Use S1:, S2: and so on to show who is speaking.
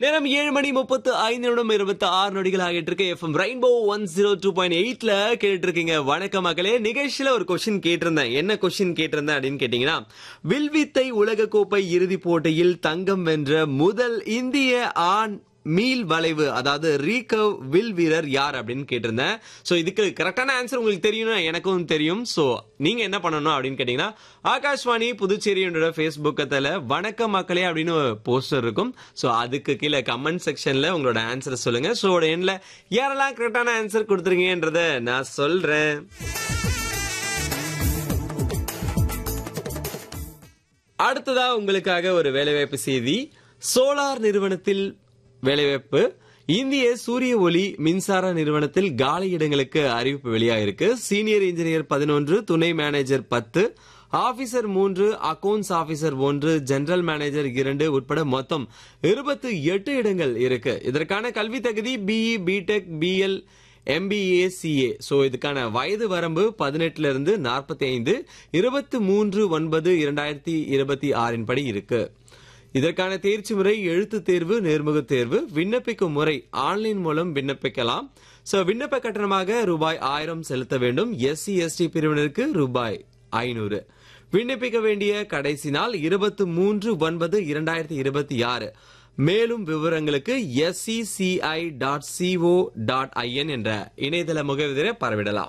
S1: நேரம் ஏழு மணி முப்பத்து ஐந்து நிமிடம் இருபத்தி ஆறு நொடிகள் ஆகிட்டு இருக்கு FM rainbow one zero two point எயிட்ல கேட்டு இருக்கீங்க வணக்க மக்களே நிகழ்ச்சியில ஒரு கொஸ்டின் கேட்டிருந்தேன் என்ன கொஸ்டின் கேட்டிருந்தேன் அப்படின்னு கேட்டீங்கன்னா வில்வித்தை உலக கோப்பை இறுதிப் போட்டியில் தங்கம் வென்ற முதல் இந்திய ஆண் மீள் வளைவு அதாவது ரீகவ் வில் வீரர் யார் அப்படின்னு கேட்டிருந்தேன் சோ இதுக்கு கரெக்டான ஆன்சர் உங்களுக்கு தெரியும்னா எனக்கும் தெரியும் சோ நீங்க என்ன பண்ணணும் அப்படின்னு கேட்டீங்கன்னா ஆகாஷ்வாணி புதுச்சேரியோட ஃபேஸ்புக்கத்துல வணக்க மக்களே அப்படின்னு போஸ்டர் இருக்கும் சோ அதுக்கு கீழே கமெண்ட் செக்ஷன்ல உங்களோட ஆன்சர் சொல்லுங்க சோ எண்ணில் யாரெல்லாம் கரெக்டான ஆன்சர் கொடுத்துருங்கன்றத நான் சொல்றேன் அடுத்ததா உங்களுக்காக ஒரு வேலைவாய்ப்பு செய்தி சோலார் நிறுவனத்தில் வேலைவாய்ப்பு இந்திய சூரிய ஒளி மின்சார நிறுவனத்தில் காலி இடங்களுக்கு அறிவிப்பு வெளியாயிருக்கு சீனியர் இன்ஜினியர் பதினொன்று துணை மேனேஜர் பத்து ஆபீசர் மூன்று அக்கவுண்ட்ஸ் ஆபீசர் ஒன்று ஜெனரல் மேனேஜர் இரண்டு உட்பட மொத்தம் இருபத்தி எட்டு இடங்கள் இருக்கு இதற்கான கல்வி தகுதி BE BTech BL MBA CA so இதுக்கான வயது வரம்பு பதினெட்டுல இருந்து நாற்பத்தி ஐந்து இருபத்தி மூன்று ஒன்பது இரண்டாயிரத்தி இருபத்தி ஆறின் படி இருக்கு இதற்கான தேர்ச்சி முறை எழுத்து தேர்வு நேர்முக தேர்வு விண்ணப்பிக்கும் முறை ஆன்லைன் மூலம் விண்ணப்பிக்கலாம் ஸோ விண்ணப்ப கட்டணமாக ரூபாய் ஆயிரம் செலுத்த வேண்டும் எஸ்சி எஸ்டி பிரிவினருக்கு ரூபாய் ஐநூறு விண்ணப்பிக்க வேண்டிய கடைசி நாள் இருபத்தி மூன்று ஒன்பது இரண்டாயிரத்தி இருபத்தி ஆறு மேலும் விவரங்களுக்கு SCCI dot co dot in என்ற இணையதள முகவரியை பரவிடலாம்